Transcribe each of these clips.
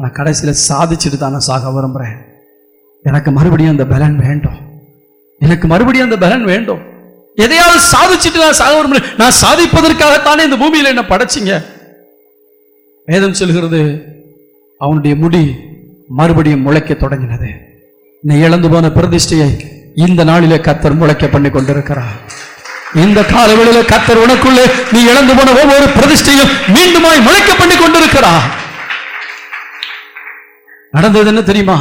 நான் கடைசியில் சாதிச்சுட்டு தான் நான் சாக விரும்புகிறேன் எனக்கு மறுபடியும் அந்த பலன் வேண்டும் எனக்கு மறுபடியும் அந்த பலன் வேண்டும் எதையாவது சாதிச்சுட்டு நான் சாக விரும்புகிறேன் நான் சாதிப்பதற்காகத்தானே இந்த பூமியில் என்ன படைச்சிங்க வேதம் சொல்கிறது அவனுடைய முடி மறுபடியும் முளைக்க தொடங்கினது நீ இழந்து போன பிரதிஷ்டையை இந்த நாளிலே கத்தர் முளைக்க பண்ணி கொண்டிருக்கிறார் இந்த காலவெளியில கத்தர் உனக்குள்ளே நீ இழந்து போன ஒவ்வொரு பிரதிஷ்டையும் மீண்டுமாய் முளைக்க பண்ணி கொண்டிருக்கிறார் நடந்தது என்ன தெரியுமா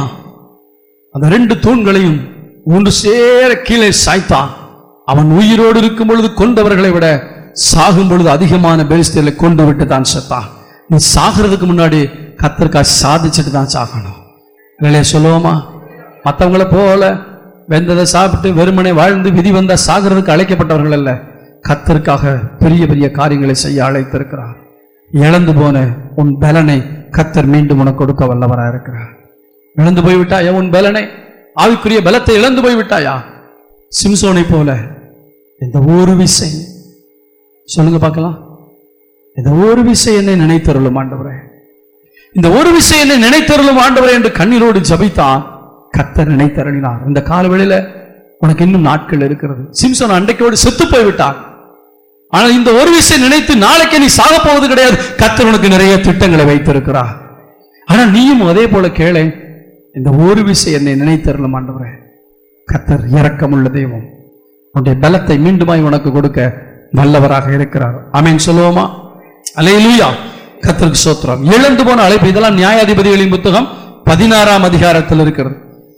அந்த ரெண்டு தூண்களையும் ஒன்று சேர கீழே சாய்த்தான் அவன் உயிரோடு இருக்கும் பொழுது கொண்டவர்களை விட சாகும் பொழுது அதிகமான பெலிஸ்தியர்களை கொண்டு விட்டு தான் செத்தான் நீ சாகிறதுக்கு முன்னாடி கத்தருக்கா சாதிச்சுட்டு தான் சாகணும் வேலையை சொல்லுவோமா மற்றவங்கள போல வெந்ததை சாப்பிட்டு வெறுமனே வாழ்ந்து விதி வந்தா சாகிறதுக்கு அழைக்கப்பட்டவர்கள் அல்ல கத்தருக்காக பெரிய பெரிய காரியங்களை செய்ய அழைத்திருக்கிறார் இழந்து போன உன் பலனை கத்தர் மீண்டும் உனக்கு கொடுக்க வல்லவராக இருக்கிறார் இழந்து போய் விட்டாயா உன் பலனை ஆவிக்குரிய பலத்தை இழந்து போய் விட்டாயா சிம்சோனை போல இந்த ஒரு விசை சொல்லுங்க பார்க்கலாம் இந்த ஒரு விசை என்னை நினைத்தருளும் ஆண்டவரே இந்த ஒரு விசை என்னை நினைத்தருளும் ஆண்டவரே என்று கண்ணீரோடு ஜபித்தான் கத்தர் நினைத்தருளினார் இந்த காலவெளியில உனக்கு இன்னும் நாட்கள் இருக்கிறது சிம்சோன் அன்றைக்கோடு செத்து போய் விட்டான் ஆனால் இந்த ஒரு விஷயம் நினைத்து நாளைக்கு நீ சாக போவது கிடையாது கத்தர் உனக்கு நிறைய திட்டங்களை வைத்திருக்கிறார் ஆனா நீயும் அதே போல கேளேன் இந்த ஒரு விஷயம் என்னை நினைத்தரலும் ஆண்டவரே கத்தர் இரக்கமுள்ள தெய்வம் உன்னுடைய பலத்தை மீண்டுமாய் உனக்கு கொடுக்க நல்லவராக இருக்கிறார் ஆமென் சொல்லுவோமா அலையிலூயா கத்தருக்கு சோத்திரம் இழந்து போன அழைப்பு இதெல்லாம் நியாயாதிபதிகளின் புத்தகம் பதினாறாம் அதிகாரத்தில் இருக்கிறது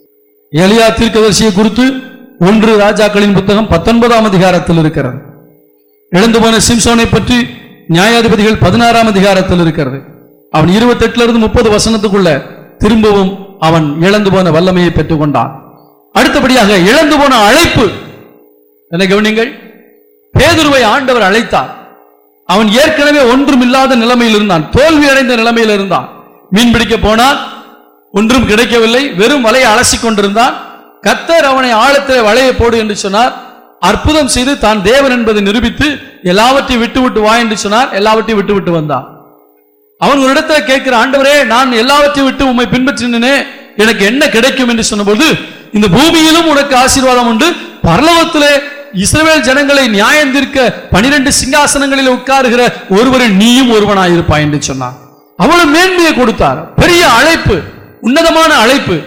எலியா தீர்க்கதரிசியை குறித்து ஒன்று ராஜாக்களின் புத்தகம் பத்தொன்பதாம் அதிகாரத்தில் இருக்கிறது இழந்து போன சிம்சோனை பற்றி நியாயாதிபதிகள் பதினாறாம் அதிகாரத்தில் இருக்கிறது அவன் இருபத்தெட்டுல இருந்து முப்பது வசனத்துக்குள்ள திரும்பவும் அவன் இழந்து போன வல்லமையை பெற்றுக் கொண்டான் அடுத்தபடியாக இழந்து போன அழைப்பு என்ன கவனிங்கள் பேதுருவை ஆண்டவர் அழைத்தார் அவன் ஏற்கனவே ஒன்றும் இல்லாத நிலைமையில் இருந்தான் தோல்வி அடைந்த நிலைமையில் இருந்தான் மீன் பிடிக்க போனான் ஒன்றும் கிடைக்கவில்லை வெறும் வலையை அலசி கொண்டிருந்தான் கத்தர் அவனை ஆழத்திலே வலையை போடு என்று சொன்னார் அற்புதம் செய்து தான் தேவன் என்பதை நிரூபித்து எல்லாவற்றையும் விட்டு விட்டு வா என்று சொன்னார் எல்லாவற்றையும் விட்டு விட்டு வந்தான் அவன் ஒரு இடத்துல கேட்கிற ஆண்டவரே நான் எல்லாவற்றையும் விட்டு உம்மை பின்பற்றினேனே எனக்கு என்ன கிடைக்கும் என்று சொன்னபோது இந்த பூமியிலும் உனக்கு ஆசீர்வாதம் உண்டு பரலோகத்திலே இஸ்ரவேல் ஜனங்களை நியாயம் தீர்க்க பனிரெண்டு சிங்காசனங்களில் உட்காருகிற ஒருவரில் நீயும் ஒருவனாயிருப்பாய் என்று சொன்னான் அவ்வளவு மேன்மையை கொடுத்தார் பெரிய அழைப்பு உன்னதமான அழைப்பு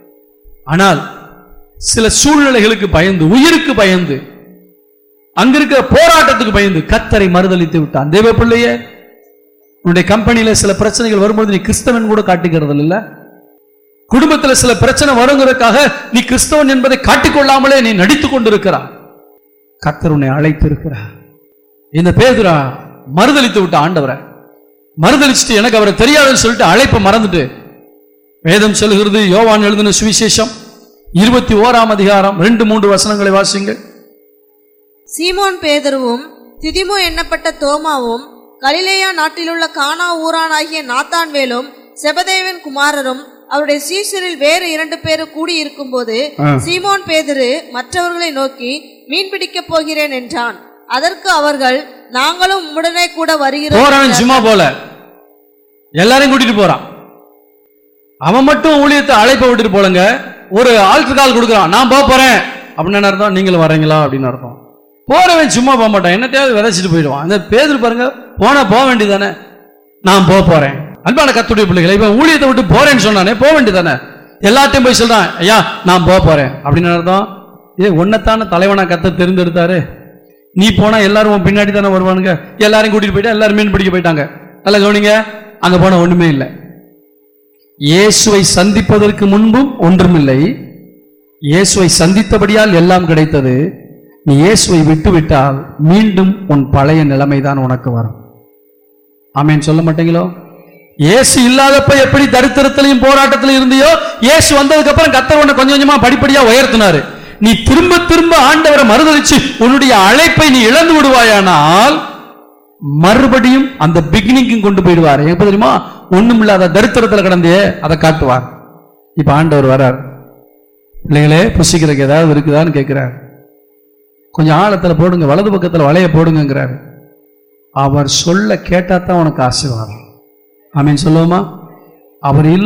ஆனால் சில சூழ்நிலைகளுக்கு பயந்து உயிருக்கு பயந்து அங்க இருக்கிற போராட்டத்துக்கு பயந்து கத்தரை மறுதளித்து விட்டான் தேவ பிள்ளையே உன்னுடைய கம்பெனியில சில பிரச்சனைகள் வரும்போது நீ கிறிஸ்தவன் கூட காட்டிக்கிறது இல்ல குடும்பத்துல சில பிரச்சனை வருங்கிறதுக்காக நீ கிறிஸ்தவன் என்பதை காட்டிக்கொள்ளாமலே நீ நடித்துக் கொண்டிருக்கிறாய் கத்தர் உன்னை அழைத்து இருக்கிறார் இந்த பேதுரா மறுதளித்து விட்ட ஆண்டவரை மறுதளிச்சுட்டு எனக்கு அவரை தெரியாதுன்னு சொல்லிட்டு அழைப்பை மறந்துட்டு வேதம் சொல்லுகிறது யோவான் எழுதின சுவிசேஷம் இருபத்தி ஓராம் அதிகாரம் ரெண்டு மூன்று வசனங்களை வாசிங்கள் சீமோன் பேதருவும் திதிமு எண்ணப்பட்ட தோமாவும் கலிலேயா நாட்டிலுள்ள கானா ஊரானாகிய நாத்தான்வேலும் செபதேவன் குமாரரும் அவருடைய சீசரில் வேறு இரண்டு பேரும் கூடியிருக்கும் போது ஆ. சீமோன் பேதுரு மற்றவர்களை நோக்கி மீன் பிடிக்கப் போகிறேன் என்றான் அதற்கு அவர்கள் நாங்களும் உம்முடனே கூட வருகிறோம் போறான் என்றார்கள். சும்மா போல எல்லாரையும் கூட்டிட்டு போறான் அவன் மட்டும் ஊழியத்தை அழைப்ப விட்டுட்டு போலங்க ஒரு ஆல்டர் கால் கொடுக்குறான் நான் போக போறேன் அப்படின்னு என்ன அர்த்தம் நீங்களும் வரீங்களா அப்படின்னு அர்த்தம் போறவன் சும்மா போக மாட்டான் என்னத்தையாவது விதைச்சிட்டு போயிடுவான் அந்த பேதர் பாருங்க போனா போக வேண்டியதானே நான் போக போறேன் அன்பான கத்துடைய பிள்ளைகளை இவன் ஊழியத்தை விட்டு போறேன்னு சொன்னானே போக வேண்டியதானே எல்லாத்தையும் போய் சொல்றான் ஐயா நான் போக போறேன் அப்படின்னு அர்த்தம் ஏ உன்னைத்தானே தலைவனா கத்த தெரிந்தெடுத்தாரு நீ போனா எல்லாரும் உன் பின்னாடி தானே வருவானுங்க எல்லாரையும் கூட்டிட்டு போயிட்டா எல்லாரும் மீன் பிடிக்க போயிட்டாங்க நல்லா கவனிங்க அங்க போன ஒண்ணுமே இல்லை இயேசுவை சந்திப்பதற்கு முன்பும் ஒன்றுமில்லை இயேசுவை சந்தித்தபடியால் எல்லாம் கிடைத்தது நீ இயேசுவை விட்டு விட்டால் மீண்டும் உன் பழைய நிலைமைதான் உனக்கு வரும் ஆமேன் சொல்ல மாட்டீங்களோ இயேசு இல்லாதப்ப எப்படி தரித்திரத்திலையும் போராட்டத்திலையும் இருந்தியோ இயேசு வந்ததுக்கு அப்புறம் கத்தர் உன்னை கொஞ்சம் கொஞ்சமா படிப்படியா உயர்த்தினாரு நீ திரும்ப திரும்ப ஆண்டவரை மறுதளிச்சு உன்னுடைய அழைப்பை நீ இழந்து விடுவாயானால் மறுபடியும் அந்த பிகினிங்கும் கொண்டு போயிடுவார் எப்ப தெரியுமா ஒண்ணும் இல்லாத தரித்திரத்துல கிடந்தே அதை காட்டுவார் இப்ப ஆண்டவர் வரார் பிள்ளைகளே புசிக்கிறதுக்கு ஏதாவது இருக்குதான்னு கேட்கிறார் கொஞ்சம் ஆழத்துல போடுங்க வலது பக்கத்துல வலைய போடுங்கிறார் அவர் சொல்ல கேட்டா தான் உனக்கு ஆசீர்வாதம் ஆமீன் சொல்லுவோமா அவர் இல்ல